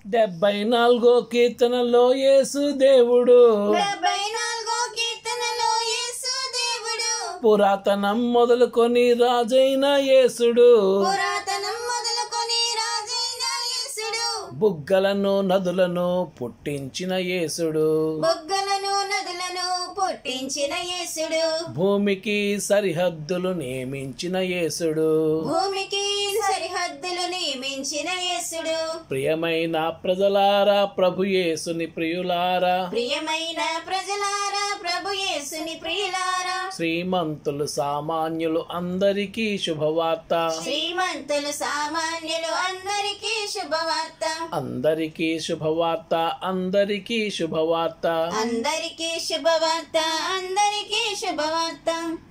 డెబ్బై నాలుగో కీర్తనలో యేసు దేవుడు డెబ్బై నాలుగో కీర్తనలో యేసు దేవుడు పురాతనం మొదలుకొని రాజైన యేసుడు పురాతనం మొదలుకొని రాజైన యేసుడు బుగ్గలను నదులను పుట్టించిన యేసుడు బొగ్గలను నదులను పుట్టించిన యేసుడు భూమికి సరిహద్దులు నియమించిన యేసుడు భూమికి సరిహద్దులు నియమించిన యేసుడు ప్రియమైన ప్రజలారా ప్రభు యేసుని ప్రియులారా ప్రియమైన ప్రజలారా ప్రభు యేసుని ప్రియులారా శ్రీమంతులు సామాన్యులు అందరికీ శుభవార్త శ్రీమంతులు సామాన్యులు అందరికీ శుభవార్త అందరికీ శుభవార్త అందరికీ శుభవార్త అందరికీ శుభవార్త అందరికీ శుభవార్త